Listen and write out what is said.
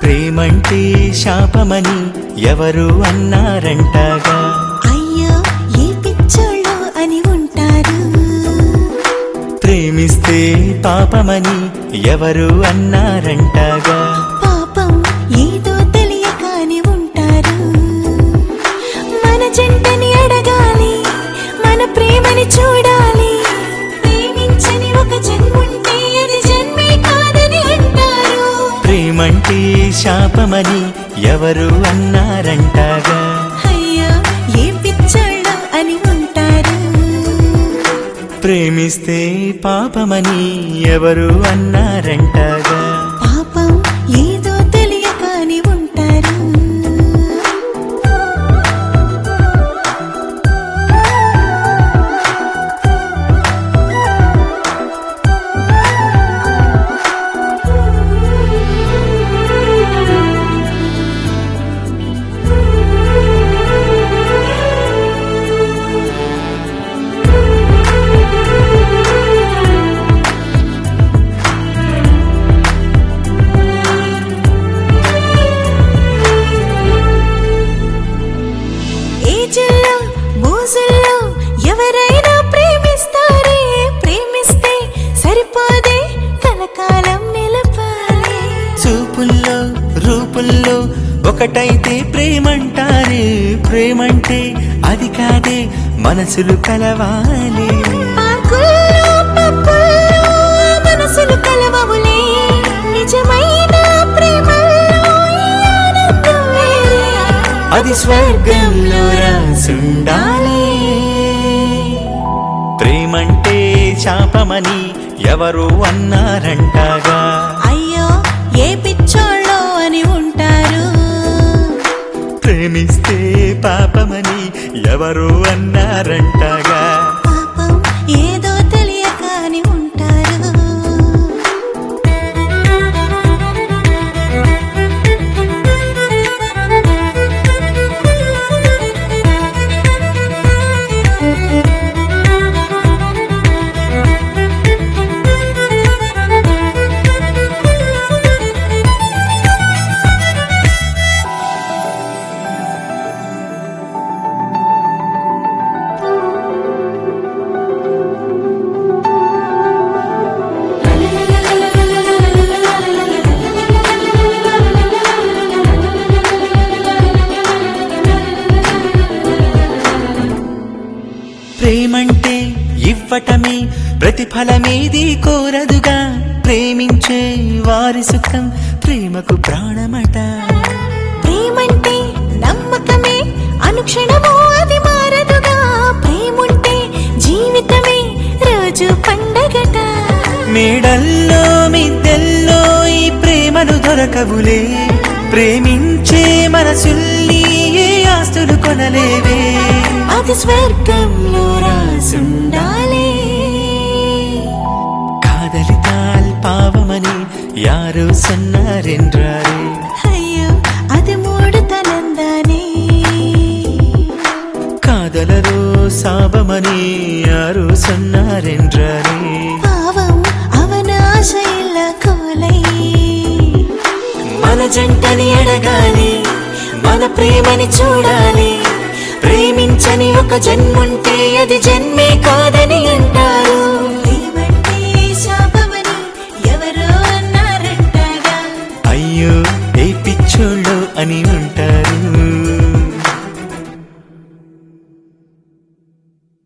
ప్రేమంటే శాపమని ఎవరు అన్నారంటగా అయ్యో ఏ పిచ్చోళ్ళు అని ఉంటారు ప్రేమిస్తే పాపమని ఎవరు అన్నారంటగా పాపం ఏదో తెలియకాని ఉంటారు మన జంటని అడగాలి మన ప్రేమని చూడాలి ప్రేమించని ఒక జన్ముంటే అది జన్మే కాదని అంటారు ప్రేమంటే శాపమని ఎవరు అన్నారంటగా అయ్యో ఏ పిచ్చోళ్ళు అని ఉంటారు ప్రేమిస్తే పాపమని ఎవరు అన్నారంటగా పాపం ఏదో తెలియకాని ఉంటారు ఏజుల్లో మోజుల్లో ఎవరైనా ప్రేమిస్తారే ప్రేమిస్తే సరిపోదే కలకాలం నిలపాలి చూపుల్లో రూపుల్లో ఒకటైతే ప్రేమంటారే ప్రేమంటే అది కాదే మనసులు కలవాలి పార్కుల్లో పబ్బుల్లో మనసులు కలవవులే నిజమైన ప్రేమల్లో ఈ ఆనందం వేరే. అది స్వర్గంలో రాసుండాలి ప్రేమంటే శాపమని ఎవరు అన్నారంటగా అయ్యో ఏ పిచ్చోళ్ళో అని ఉంటారు ప్రేమిస్తే పాపమని ఎవరు అన్నారంటగా పాపం ఏదో తెలియకాని ఉంటారు ప్రేమంటే ఇవ్వటమే ప్రతిఫలమేది కోరదుగా ప్రేమించే వారి సుఖం ప్రేమకు ప్రాణమట ప్రేమంటే నమ్మకమే అనుక్షణము అది మారదుగా ప్రేముంటే జీవితమే రోజు పండగట మేడల్లో మిద్దెల్లో ఈ ప్రేమలు దొరకవులే ప్రేమించే మనసుల్ని ఏ ఆస్తులు కొనలేవే అది స్వర్గంలో రాసుండాలి காதலித்தால் பாவமணி யாரோ சொன்னார் என்றாரே అయ్యో అది మూడు తనందానే కాదలలో సాபమని யாரோ சொன்னார் என்றாரே పావం అవన ఆశ ఇలా కోలై మన జంటని అడగాలి మన ప్రేమని చూడాలి ప్రేమించని ఒక జన్ముంటే అది జన్మే కాదని అంటారు ప్రేమంటే శాపమని ఎవరో అన్నారంటాగా అయ్యో ఏ పిచ్చోళ్ళు అని ఉంటారు